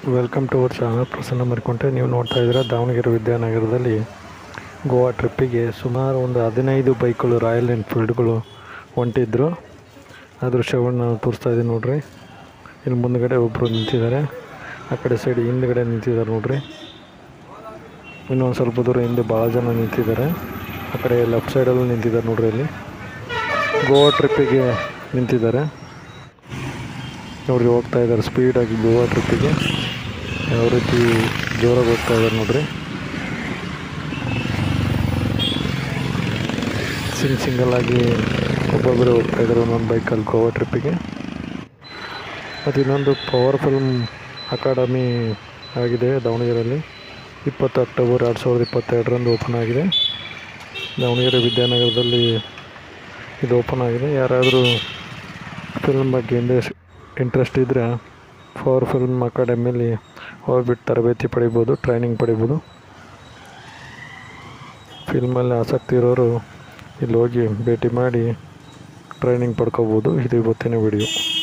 welcome to our channel Prasanna Marikonde ನೀವು ನೋಡ್ತಾ ಇದ್ದೀರಾ ದಾವಣಗೆರೆ ವಿದ್ಯಾನಗರದಲ್ಲಿ ಗೋವಾ ಟ್ರಿಪ್ಪಿಗೆ ಸುಮಾರು ಒಂದು ಹದಿನೈದು ಬೈಕ್ಗಳು ರಾಯಲ್ ಎನ್ಫೀಲ್ಡ್ಗಳು ಹೊಂಟಿದ್ರು ಆ ದೃಶ್ಯವನ್ನು ನಾವು ತೋರಿಸ್ತಾ ಇದ್ದೀನಿ ನೋಡ್ರಿ ಇಲ್ಲಿ ಮುಂದ್ಗಡೆ ಒಬ್ಬರು ನಿಂತಿದ್ದಾರೆ ಆ ಕಡೆ ಸೈಡ್ ಹಿಂದ್ಗಡೆ ನಿಂತಿದ್ದಾರೆ ನೋಡ್ರಿ ಇನ್ನೊಂದು ಸ್ವಲ್ಪ ದೂರ ಹಿಂದೆ ಭಾಳ ಜನ ನಿಂತಿದ್ದಾರೆ ಆ ಕಡೆ ಲೆಫ್ಟ್ ಸೈಡಲ್ಲೂ ನಿಂತಿದ್ದಾರೆ ನೋಡ್ರಿ ಇಲ್ಲಿ ಗೋವಾ ಟ್ರಿಪ್ಪಿಗೆ ನಿಂತಿದ್ದಾರೆ ನೋಡ್ರಿ ಹೋಗ್ತಾ ಇದ್ದಾರೆ ಸ್ಪೀಡಾಗಿ ಗೋವಾ ಟ್ರಿಪ್ಪಿಗೆ ಯಾವ ರೀತಿ ಜೋರಾಗಿ ಹೋಗ್ತಾ ಇದ್ದಾರೆ ನೋಡ್ರಿ ಸಿಂಗ್ ಸಿಂಗಲ್ ಆಗಿ ಒಬ್ಬೊಬ್ಬರೇ ಹೋಗ್ತಾ ಇದ್ದಾರೆ ಒಂದೊಂದು ಬೈಕಲ್ಲಿ ಗೋವಾ ಟ್ರಿಪ್ಪಿಗೆ ಮತ್ತು ಇನ್ನೊಂದು ಪವರ್ ಫಿಲ್ಮ್ ಅಕಾಡೆಮಿ ಆಗಿದೆ ದಾವಣಗೆರೆಯಲ್ಲಿ ಇಪ್ಪತ್ತು ಅಕ್ಟೋಬರ್ ಎರಡು ಸಾವಿರದ ಇಪ್ಪತ್ತೆರಡರಂದು ಓಪನ್ ಆಗಿದೆ ದಾವಣಗೆರೆ ವಿದ್ಯಾನಗರದಲ್ಲಿ ಇದು ಓಪನ್ ಆಗಿದೆ ಯಾರಾದರೂ ಫಿಲ್ಮ್ ಬಗ್ಗೆ ಹಿಂದೆ ಇಂಟ್ರೆಸ್ಟ್ ಇದ್ದರೆ ಪವರ್ ಫಿಲ್ಮ್ ಅಕಾಡೆಮಿಯಲ್ಲಿ ಹೋಗ್ಬಿಟ್ಟು ತರಬೇತಿ ಪಡಿಬೋದು ಟ್ರೈನಿಂಗ್ ಪಡಿಬೋದು ಫಿಲ್ಮಲ್ಲಿ ಆಸಕ್ತಿ ಇರೋರು ಇಲ್ಲಿ ಹೋಗಿ ಭೇಟಿ ಮಾಡಿ ಟ್ರೈನಿಂಗ್ ಪಡ್ಕೋಬೋದು ಇದು ಇವತ್ತಿನ ವಿಡಿಯೋ